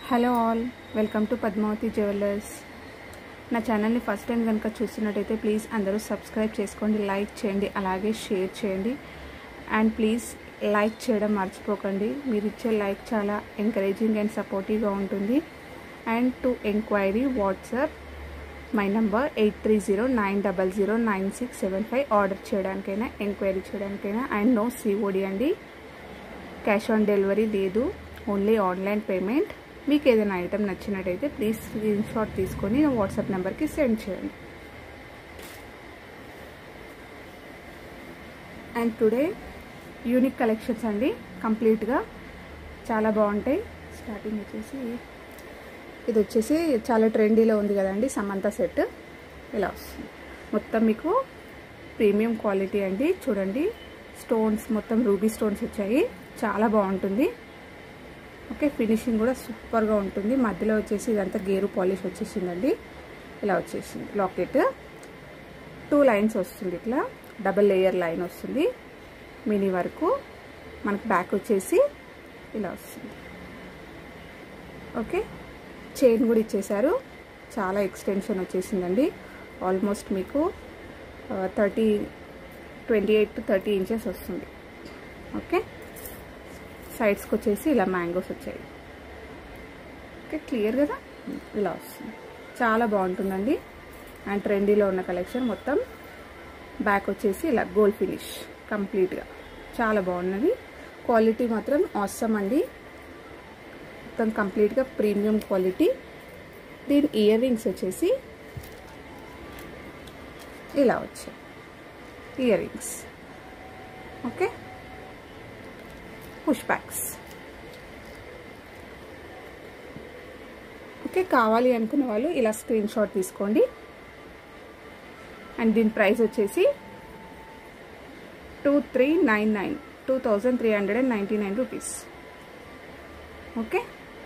hello all welcome to Padmavathi jewellers నా ఛానల్ని first time కనుక చూస్తున్నట్టయితే ప్లీజ్ అందరూ సబ్స్క్రైబ్ చేసుకోండి లైక్ చేయండి అలాగే షేర్ చేయండి అండ్ ప్లీజ్ లైక్ చేయడం మర్చిపోకండి మీరు ఇచ్చే లైక్ చాలా ఎంకరేజింగ్ అండ్ సపోర్టివ్గా ఉంటుంది and to enquiry WhatsApp my number eight three zero nine double zero nine six seven five order చేయడానికైనా ఎంక్వైరీ చేయడానికైనా అండ్ నో సిఓడి అండి క్యాష్ ఆన్ డెలివరీ లేదు ఓన్లీ ఆన్లైన్ పేమెంట్ మీకు ఏదైనా ఐటెం నచ్చినట్టయితే ప్లీజ్ స్క్రీన్ షాట్ తీసుకొని నా WhatsApp నెంబర్కి సెండ్ చేయండి అండ్ టుడే యూనిక్ కలెక్షన్స్ అండి కంప్లీట్గా చాలా బాగుంటాయి స్టార్టింగ్ వచ్చేసి ఇది వచ్చేసి చాలా ట్రెండీలో ఉంది కదండి సమంత సెట్ ఇలా వస్తుంది మొత్తం మీకు ప్రీమియం క్వాలిటీ అండి చూడండి స్టోన్స్ మొత్తం రూబీ స్టోన్స్ వచ్చాయి చాలా బాగుంటుంది ఓకే ఫినిషింగ్ కూడా సూపర్గా ఉంటుంది మధ్యలో వచ్చేసి ఇదంతా గేరు పాలిష్ వచ్చేసిందండి ఇలా వచ్చేసింది లాకెట్ టూ లైన్స్ వస్తుంది ఇట్లా డబల్ లేయర్ లైన్ వస్తుంది మినీ వరకు మనకు బ్యాక్ వచ్చేసి ఇలా వస్తుంది ఓకే చైన్ కూడా ఇచ్చేసారు చాలా ఎక్స్టెన్షన్ వచ్చేసిందండి ఆల్మోస్ట్ మీకు thirty twenty eight to thirty inches వస్తుంది ఓకే సైడ్స్కి వచ్చేసి ఇలా మ్యాంగోస్ వచ్చాయి ఓకే క్లియర్ కదా ఇలా వస్తుంది చాలా బాగుంటుందండి అండ్ ట్రెండీలో ఉన్న కలెక్షన్ మొత్తం బ్యాక్ వచ్చేసి ఇలా గోల్డ్ ఫినిష్ కంప్లీట్గా చాలా బాగున్నది క్వాలిటీ మాత్రం అవసరం అండి మొత్తం కంప్లీట్గా ప్రీమియం క్వాలిటీ దీని ఇయర్ రింగ్స్ వచ్చేసి ఇలా వచ్చాయి earrings okay push backs okay కావాలి అనుకున్న వాళ్ళు ఇలా స్క్రీన్ షాట్ తీసుకోండి అండ్ దీని ప్రైస్ వచ్చేసి two three nine nine two thousand three hundred and ninety nine rupees okay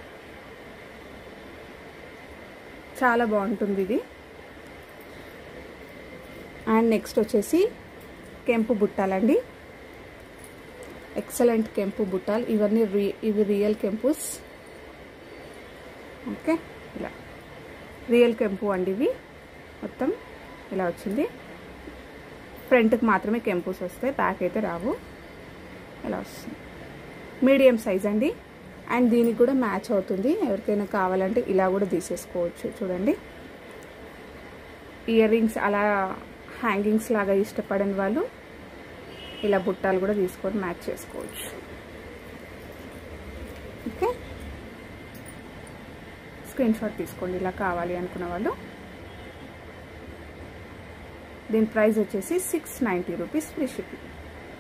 చాలా బాగుంటుంది ఇది అండ్ నెక్స్ట్ వచ్చేసి కెంపు బుట్టాలండి ఎక్సలెంట్ కెంపు బుట్టాలు ఇవన్నీ రీ ఇవి రియల్ కెంపుస్ ఓకే ఇలా రియల్ కెంపు అండి ఇవి మొత్తం ఇలా వచ్చింది ఫ్రంట్కి మాత్రమే కెంపుస్ వస్తాయి బ్యాక్ అయితే రావు ఇలా వస్తుంది మీడియం సైజ్ అండి అండ్ దీనికి కూడా మ్యాచ్ అవుతుంది ఎవరికైనా కావాలంటే ఇలా కూడా తీసేసుకోవచ్చు చూడండి ఇయర్ రింగ్స్ అలా హ్యాంగింగ్స్ లాగా ఇష్టపడని వాళ్ళు ఇలా బుట్టాలు కూడా తీసుకొని మ్యాచ్ చేసుకోవచ్చు ఓకే స్క్రీన్ షాట్ తీసుకోండి ఇలా కావాలి అనుకున్న వాళ్ళు దీని ప్రైస్ వచ్చేసి six ninety rupees free shipping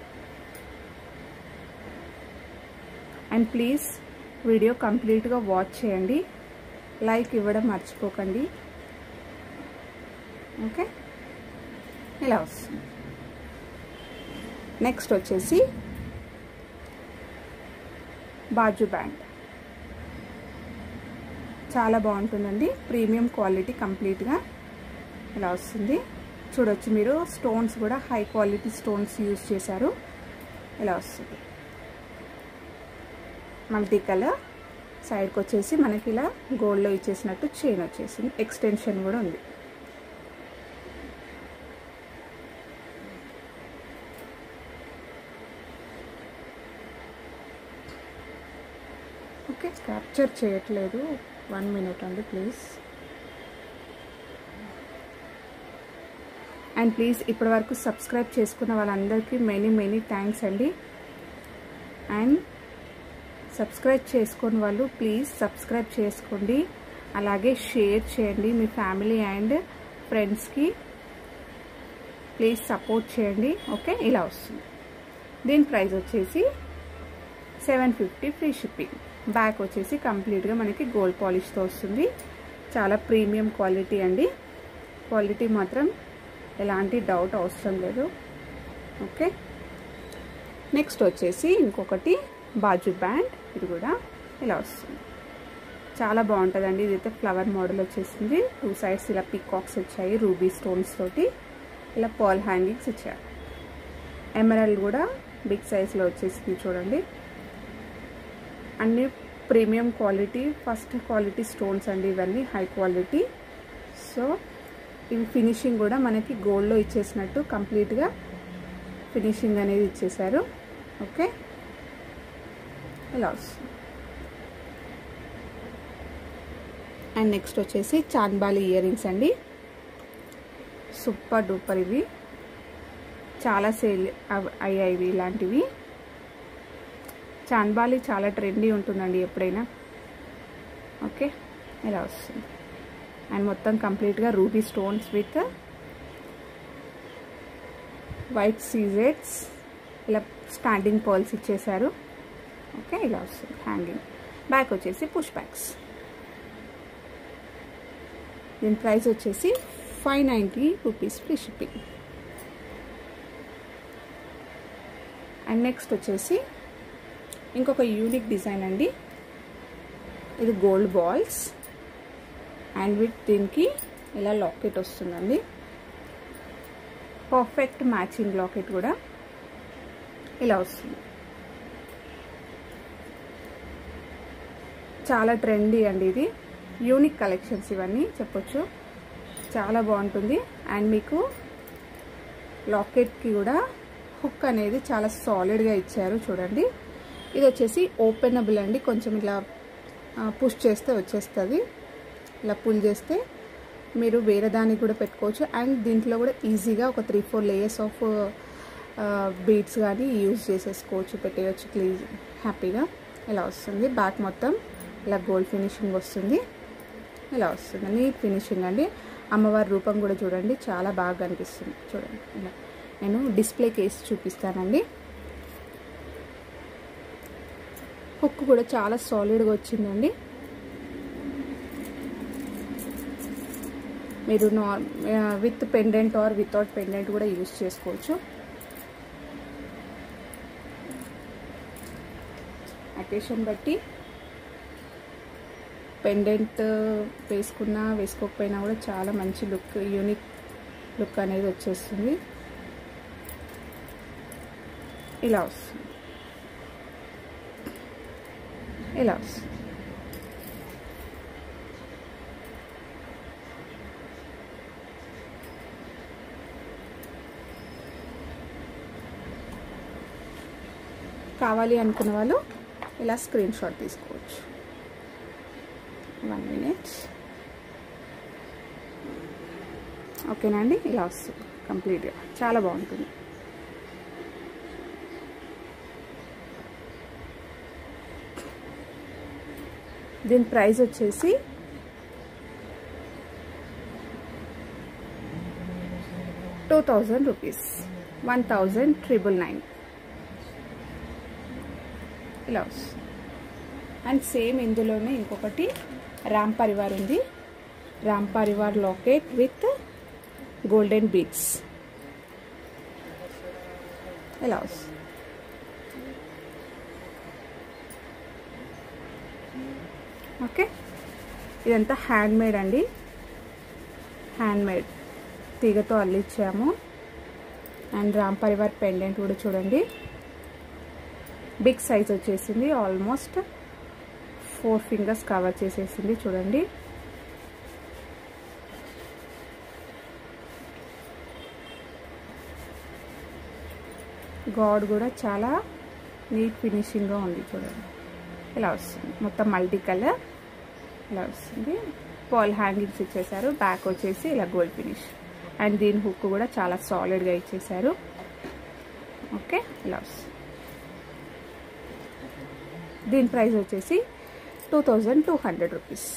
and please video కంప్లీట్గా వాచ్ చేయండి లైక్ ఇవ్వడం మర్చిపోకండి ఓకే ఇలా వస్తుంది నెక్స్ట్ వచ్చేసి బాజు బ్యాండ్ చాలా బాగుంటుందండి ప్రీమియం క్వాలిటీ కంప్లీట్గా ఇలా వస్తుంది చూడొచ్చు మీరు స్టోన్స్ కూడా హై క్వాలిటీ స్టోన్స్ యూజ్ చేశారు ఇలా వస్తుంది మల్టీ కలర్ సైడ్కి వచ్చేసి మనకి ఇలా గోల్డ్లో ఇచ్చేసినట్టు చైన్ వచ్చేసింది ఎక్స్టెన్షన్ కూడా ఉంది ఓకే క్యాప్చర్ చేయట్లేదు వన్ మినిట్ అండి ప్లీజ్ అండ్ ప్లీజ్ ఇప్పటి వరకు సబ్స్క్రైబ్ చేసుకున్న వాళ్ళందరికీ మెనీ మెనీ థ్యాంక్స్ అండి అండ్ సబ్స్క్రైబ్ చేసుకుని వాళ్ళు ప్లీజ్ సబ్స్క్రైబ్ చేసుకోండి అలాగే షేర్ చేయండి మీ ఫ్యామిలీ అండ్ ఫ్రెండ్స్కి ప్లీజ్ సపోర్ట్ చేయండి ఓకే ఇలా వస్తుంది దీని ప్రైస్ వచ్చేసి seven fifty free shipping back వచ్చేసి కంప్లీట్గా మనకి గోల్డ్ పాలిష్తో వస్తుంది చాలా ప్రీమియం క్వాలిటీ అండి క్వాలిటీ మాత్రం ఎలాంటి డౌట్ అవసరం లేదు ఓకే నెక్స్ట్ వచ్చేసి ఇంకొకటి బాజు బ్యాండ్ ఇది కూడా ఇలా వస్తుంది చాలా బాగుంటుందండి ఇదైతే ఫ్లవర్ మోడల్ వచ్చేసింది టూ సైడ్స్ ఇలా పికాక్స్ వచ్చాయి రూబీ స్టోన్స్ తోటి ఇలా పాల్ హ్యాంగింగ్స్ ఇచ్చారు ఎమరల్ కూడా బిగ్ సైజ్లో వచ్చేసింది చూడండి అన్ని premium quality first quality stones అండి ఇవన్నీ హై క్వాలిటీ సో ఇవి ఫినిషింగ్ కూడా మనకి గోల్డ్లో ఇచ్చేసినట్టు కంప్లీట్గా ఫినిషింగ్ అనేది ఇచ్చేసారు ఓకే ఇలా వస్తుంది అండ్ నెక్స్ట్ వచ్చేసి చాన్బాలి ఇయర్ రింగ్స్ అండి సూపర్ డూపర్ ఇవి చాలా సేల్ అయ్యాయి ఇవి ఇలాంటివి చాన్బాలి చాలా ట్రెండీ ఉంటుందండి ఎప్పుడైనా ఓకే ఇలా వస్తుంది అండ్ మొత్తం కంప్లీట్గా రూబీ స్టోన్స్ విత్ వైట్ సీజెట్స్ ఇలా స్టాండింగ్ పర్ల్స్ ఇచ్చేసారు ఓకే ఇలా వస్తుంది హ్యాంగింగ్ బ్యాక్ వచ్చేసి పుష్ బ్యాక్స్ దీని ప్రైస్ వచ్చేసి five ninety rupees free shipping and next వచ్చేసి ఇంకొక యూనిక్ డిజైన్ అండి ఇది గోల్డ్ బాల్స్ అండ్ విత్ దీనికి ఇలా లాకెట్ వస్తుందండి పర్ఫెక్ట్ మ్యాచింగ్ లాకెట్ కూడా ఇలా వస్తుంది చాలా ట్రెండీ అండి ఇది యూనిక్ కలెక్షన్స్ ఇవన్నీ చెప్పొచ్చు చాలా బాగుంటుంది అండ్ మీకు లాకెట్కి కూడా హుక్ అనేది చాలా సాలిడ్గా ఇచ్చారు చూడండి ఇది వచ్చేసి ఓపెనబుల్ అండి కొంచెం ఇలా పుష్ చేస్తే వచ్చేస్తుంది ఇలా పుల్ చేస్తే మీరు వేరే దానికి కూడా పెట్టుకోవచ్చు అండ్ దీంట్లో కూడా ఈజీగా ఒక three four layers of beads కానీ యూజ్ చేసేసుకోవచ్చు పెట్టేయచ్చు క్లీజ్ హ్యాపీగా ఇలా వస్తుంది బ్యాక్ మొత్తం ఇలా గోల్డ్ ఫినిషింగ్ వస్తుంది ఇలా వస్తుంది నీట్ ఫినిషింగ్ అండి అమ్మవారి రూపం కూడా చూడండి చాలా బాగా కనిపిస్తుంది చూడండి ఇలా నేను డిస్ప్లే కేసు చూపిస్తానండి హుక్ కూడా చాలా సాలిడ్గా వచ్చిందండి మీరు nor with pendant or without pendant కూడా యూజ్ చేసుకోవచ్చు అకేషన్ బట్టి పెండెంట్ వేసుకున్నా వేసుకోకపోయినా కూడా చాలా మంచి లుక్ యూనిక్ లుక్ అనేది వచ్చేస్తుంది ఇలా వస్తుంది ఇలా వస్తుంది కావాలి అనుకున్న వాళ్ళు ఇలా స్క్రీన్ షాట్ తీసుకోవచ్చు వన్ మినిట్ ఓకేనా అండి ఇలా వస్తుంది కంప్లీట్గా చాలా బాగుంటుంది దీని ప్రైస్ వచ్చేసి two thousand rupees one thousand triple nine ఇలా వస్తుంది అండ్ సేమ్ ఇందులోనే ఇంకొకటి రామ్ పరివార్ ఉంది Ram Parivar locket with golden beads ఇలా వస్తుంది ఓకే ఇదంతా హ్యాండ్ మేడ్ అండి హ్యాండ్ మేడ్ తీగతో అల్లిచ్చాము అండ్ రామ్ పరివార్ పెండెంట్ కూడా చూడండి బిగ్ సైజ్ వచ్చేసింది ఆల్మోస్ట్ ఫోర్ ఫింగర్స్ కవర్ చేసేసింది చూడండి గాడ్ కూడా చాలా నీట్ ఫినిషింగ్గా ఉంది చూడండి ఇలా వస్తుంది మొత్తం మల్టీ కలర్ ఇలా వస్తుంది పాల్ హ్యాంగింగ్స్ ఇచ్చేసారు బ్యాక్ వచ్చేసి ఇలా గోల్డ్ ఫినిష్ అండ్ దీని హుక్ కూడా చాలా సాలిడ్గా ఇచ్చేసారు ఓకే ఇలా వస్తుంది దీని ప్రైస్ వచ్చేసి two thousand two hundred rupees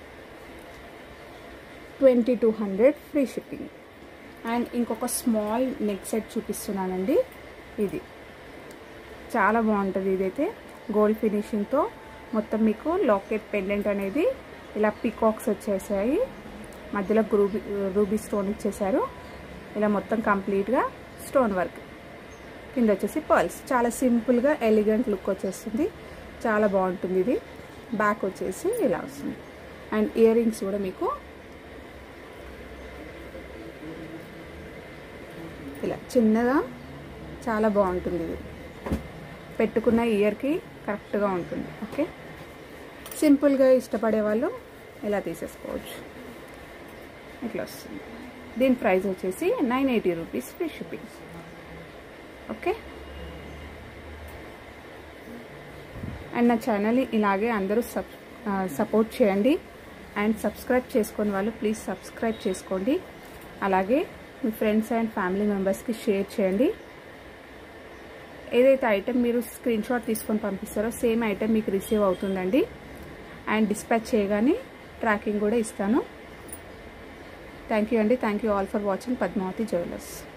twenty two hundred free shipping and ఇంకొక స్మాల్ నెక్ సెట్ చూపిస్తున్నానండి ఇది చాలా బాగుంటుంది ఇదైతే గోల్డ్ ఫినిషింగ్తో మొత్తం మీకు లాకెట్ పెండెంట్ అనేది ఇలా పికాక్స్ వచ్చేసాయి మధ్యలో రూబీ రూబీ స్టోన్ ఇచ్చేసారు ఇలా మొత్తం కంప్లీట్గా స్టోన్ వర్క్ కింద వచ్చేసి పర్ల్స్ చాలా సింపుల్గా ఎలిగెంట్ లుక్ వచ్చేస్తుంది చాలా బాగుంటుంది ఇది బ్యాక్ వచ్చేసి ఇలా వస్తుంది అండ్ ఇయర్ రింగ్స్ కూడా మీకు ఇలా చిన్నగా చాలా బాగుంటుంది ఇది పెట్టుకున్న ఇయర్కి కరెక్ట్గా ఉంటుంది ఓకే సింపుల్గా ఇష్టపడే వాళ్ళు ఇలా తీసేసుకోవచ్చు ఇట్లా వస్తుంది దీని ప్రైస్ వచ్చేసి nine eighty rupees free shipping okay and నా ఛానల్ని ఇలాగే అందరూ సబ్ సపోర్ట్ చేయండి అండ్ సబ్స్క్రైబ్ చేసుకుని వాళ్ళు ప్లీజ్ సబ్స్క్రైబ్ చేసుకోండి అలాగే మీ ఫ్రెండ్స్ అండ్ ఫ్యామిలీ మెంబర్స్కి షేర్ చేయండి ఏదైతే ఐటెం మీరు స్క్రీన్ షాట్ తీసుకొని పంపిస్తారో సేమ్ ఐటెం మీకు రిసీవ్ అవుతుందండి అండ్ డిస్పాచ్ చేయగానే ట్రాకింగ్ కూడా ఇస్తాను థ్యాంక్ యూ అండి thank you all for watching Padmavathi jewellers